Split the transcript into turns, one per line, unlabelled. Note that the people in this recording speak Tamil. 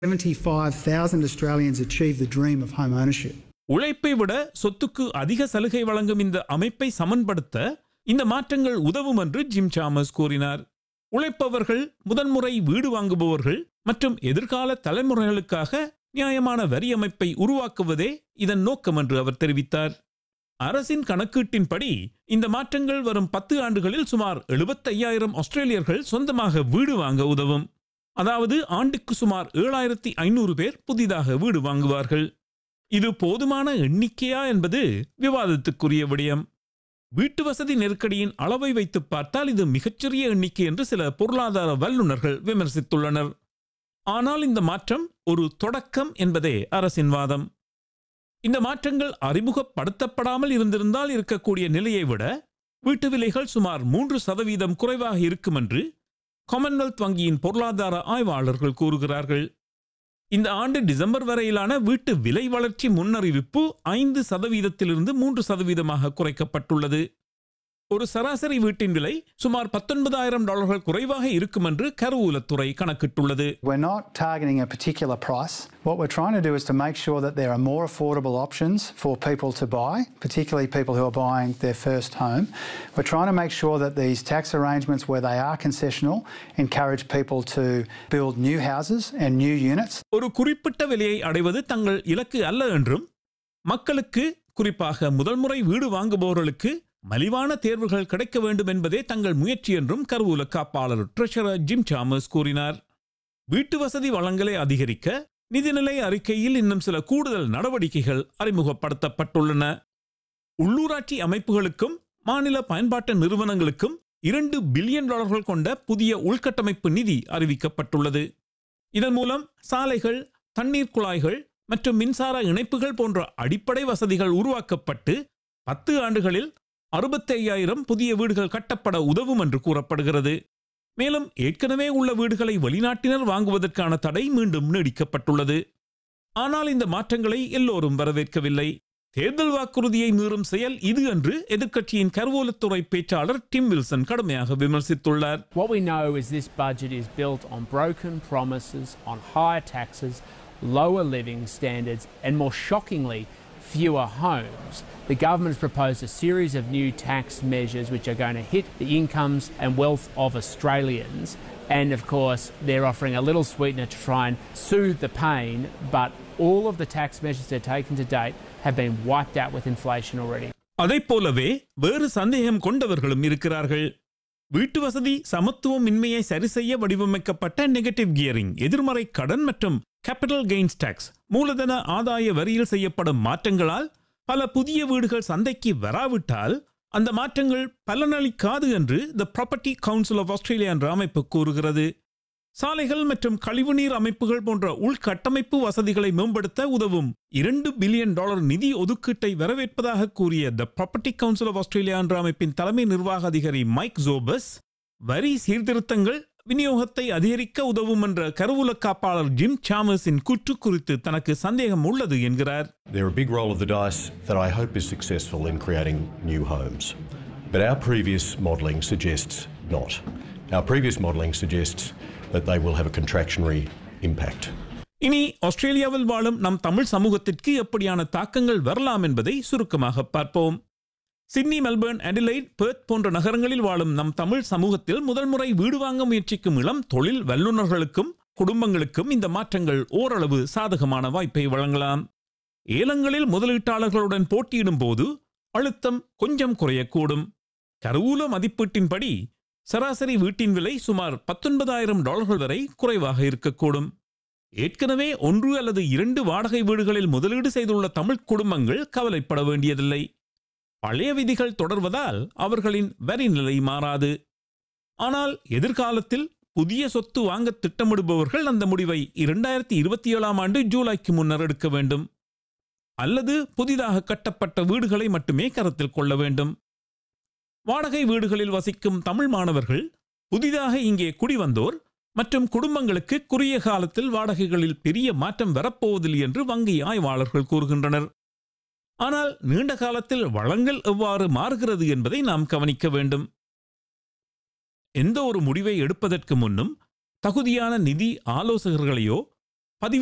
75,000 Australians achieve the dream of home ownership.
உழைப்பை விட சொத்துக்கு அதிக சலுகை வழங்கும் இந்த அமைப்பை சமன்படுத்த இந்த மாற்றங்கள் உதவும் என்று ஜிம் சாமஸ் கூறினார் உழைப்பவர்கள் முதன்முறை வீடு வாங்குபவர்கள் மற்றும் எதிர்கால தலைமுறைகளுக்காக நியாயமான வரி அமைப்பை உருவாக்குவதே இதன் நோக்கம் என்று அவர் தெரிவித்தார் அரசின் கணக்கீட்டின்படி இந்த மாற்றங்கள் வரும் பத்து ஆண்டுகளில் சுமார் 75000 ஆஸ்திரேலியர்கள் சொந்தமாக வீடு வாங்க உதவும் அதாவது ஆண்டுக்கு சுமார் ஏழாயிரத்தி ஐநூறு பேர் புதிதாக வீடு வாங்குவார்கள் இது போதுமான எண்ணிக்கையா என்பது விவாதத்துக்குரிய விடயம் வீட்டு வசதி நெருக்கடியின் அளவை வைத்து பார்த்தால் இது மிகச்சிறிய எண்ணிக்கை என்று சில பொருளாதார வல்லுநர்கள் விமர்சித்துள்ளனர் ஆனால் இந்த மாற்றம் ஒரு தொடக்கம் என்பதே அரசின் வாதம் இந்த மாற்றங்கள் அறிமுகப்படுத்தப்படாமல் இருந்திருந்தால் இருக்கக்கூடிய நிலையை விட வீட்டு விலைகள் சுமார் மூன்று சதவீதம் குறைவாக இருக்கும் என்று காமன்வெல்த் வங்கியின் பொருளாதார ஆய்வாளர்கள் கூறுகிறார்கள் இந்த ஆண்டு டிசம்பர் வரையிலான வீட்டு விலை வளர்ச்சி முன்னறிவிப்பு ஐந்து சதவீதத்திலிருந்து மூன்று சதவீதமாக குறைக்கப்பட்டுள்ளது ஒரு சராசரி வீட்டின் விலை சுமார் பத்தொன்பதாயிரம் டாலர்கள் குறைவாக இருக்கும் என்று கருவூலத்துறை கணக்கிட்டுள்ளது
We're not targeting a particular price. What we're trying to do is to make sure that there are more affordable options for people to buy, particularly people who are buying their first home. We're trying to make sure that these tax arrangements, where they are concessional, encourage people to build new houses and new units.
ஒரு குறிப்பிட்ட விலையை அடைவது தங்கள் இலக்கு அல்ல என்றும் மக்களுக்கு குறிப்பாக முதல் முறை வீடு வாங்குபவர்களுக்கு மலிவான தேர்வுகள் கிடைக்க வேண்டும் என்பதே தங்கள் முயற்சி என்றும் கருவூல காப்பாளர் ட்ரெஷரர் ஜிம் சாமஸ் கூறினார் வீட்டு வசதி வளங்களை அதிகரிக்க நிதிநிலை அறிக்கையில் இன்னும் சில கூடுதல் நடவடிக்கைகள் அறிமுகப்படுத்தப்பட்டுள்ளன உள்ளூராட்சி அமைப்புகளுக்கும் மாநில பயன்பாட்டு நிறுவனங்களுக்கும் இரண்டு பில்லியன் டாலர்கள் கொண்ட புதிய உள்கட்டமைப்பு நிதி அறிவிக்கப்பட்டுள்ளது இதன் மூலம் சாலைகள் தண்ணீர் குழாய்கள் மற்றும் மின்சார இணைப்புகள் போன்ற அடிப்படை வசதிகள் உருவாக்கப்பட்டு பத்து ஆண்டுகளில் அறுபத்தி ஐயாயிரம் புதிய வீடுகள் கட்டப்பட உதவும் என்று கூறப்படுகிறது மேலும் ஏற்கனவே உள்ள வீடுகளை வெளிநாட்டினர் வாங்குவதற்கான தடை மீண்டும் நீடிக்கப்பட்டுள்ளது ஆனால் இந்த மாற்றங்களை எல்லோரும் வரவேற்கவில்லை தேர்தல் வாக்குறுதியை மீறும் செயல் இது என்று எதிர்க்கட்சியின் கருவூலத்துறை பேச்சாளர் டிம் வில்சன் கடுமையாக விமர்சித்துள்ளார்
What we know is this budget is built on broken promises, on higher taxes, lower living standards, and more shockingly, fewer homes. The government has proposed a series of new tax measures which are going to hit the incomes and wealth of Australians. And of course, they're offering a little sweetener to try and soothe the pain, but all of the tax measures they've taken to date have been wiped out with inflation already.
அதைப் போலவே வேறு சந்தேகம் கொண்டவர்களும் இருக்கிறார்கள் வீட்டு வசதி சமத்துவம் இன்மையை சரி செய்ய வடிவமைக்கப்பட்ட நெகட்டிவ் கியரிங் எதிர்மறை கடன் மற்றும் கேபிட்டல் கெயின்ஸ் டாக்ஸ் மூலதன ஆதாய வரியில் செய்யப்படும் மாற்றங்களால் பல புதிய வீடுகள் சந்தைக்கு வராவிட்டால் அந்த மாற்றங்கள் பலனளிக்காது என்று the property council of Australia என்ற அமைப்பு கூறுகிறது சாலைகள் மற்றும் கழிவுநீர் அமைப்புகள் போன்ற உள்கட்டமைப்பு வசதிகளை மேம்படுத்த உதவும் இரண்டு பில்லியன் டாலர் நிதி ஒதுக்கீட்டை வரவேற்பதாக கூறிய the property council of Australia என்ற அமைப்பின் தலைமை நிர்வாக அதிகாரி மைக் ஜோபஸ் வரி சீர்திருத்தங்கள் விநியோகத்தை அதிகரிக்க உதவும் என்ற கருவூல காப்பாளர் ஜிம் சாமஸின் குற்று குறித்து தனக்கு சந்தேகம் உள்ளது என்கிறார்
They're a big roll of the dice that I hope is successful in creating new homes. But our previous modelling suggests not. Our previous modelling suggests that they will have a contractionary impact.
இனி ஆஸ்திரேலியாவில் வாழும் நம் தமிழ் சமூகத்திற்கு எப்படியான தாக்கங்கள் வரலாம் என்பதை சுருக்கமாக பார்ப்போம் சிட்னி மெல்பர்ன் அடிலைட் பெர்த் போன்ற நகரங்களில் வாழும் நம் தமிழ் சமூகத்தில் முதல் முறை வீடு வாங்க முயற்சிக்கும் இளம் தொழில் வல்லுநர்களுக்கும் குடும்பங்களுக்கும் இந்த மாற்றங்கள் ஓரளவு சாதகமான வாய்ப்பை வழங்கலாம் ஏலங்களில் முதலீட்டாளர்களுடன் போட்டியிடும் போது அழுத்தம் கொஞ்சம் குறையக்கூடும் கருவூல மதிப்பீட்டின்படி சராசரி வீட்டின் விலை சுமார் பத்தொன்பதாயிரம் டாலர்கள் வரை குறைவாக இருக்கக்கூடும் ஏற்கனவே ஒன்று அல்லது இரண்டு வாடகை வீடுகளில் முதலீடு செய்துள்ள தமிழ் குடும்பங்கள் கவலைப்பட வேண்டியதில்லை பழைய விதிகள் தொடர்வதால் அவர்களின் வரி நிலை மாறாது ஆனால் எதிர்காலத்தில் புதிய சொத்து வாங்க திட்டமிடுபவர்கள் அந்த முடிவை இரண்டாயிரத்தி இருபத்தி ஏழாம் ஆண்டு ஜூலைக்கு முன்னர் எடுக்க வேண்டும் அல்லது புதிதாக கட்டப்பட்ட வீடுகளை மட்டுமே கருத்தில் கொள்ள வேண்டும் வாடகை வீடுகளில் வசிக்கும் தமிழ் மாணவர்கள் புதிதாக இங்கே குடிவந்தோர் மற்றும் குடும்பங்களுக்கு குறுகிய காலத்தில் வாடகைகளில் பெரிய மாற்றம் வரப்போவதில்லை என்று வங்கி ஆய்வாளர்கள் கூறுகின்றனர் ஆனால் நீண்ட காலத்தில் வளங்கள் எவ்வாறு மாறுகிறது என்பதை நாம் கவனிக்க வேண்டும் எந்த ஒரு முடிவை எடுப்பதற்கு முன்னும் தகுதியான நிதி ஆலோசகர்களையோ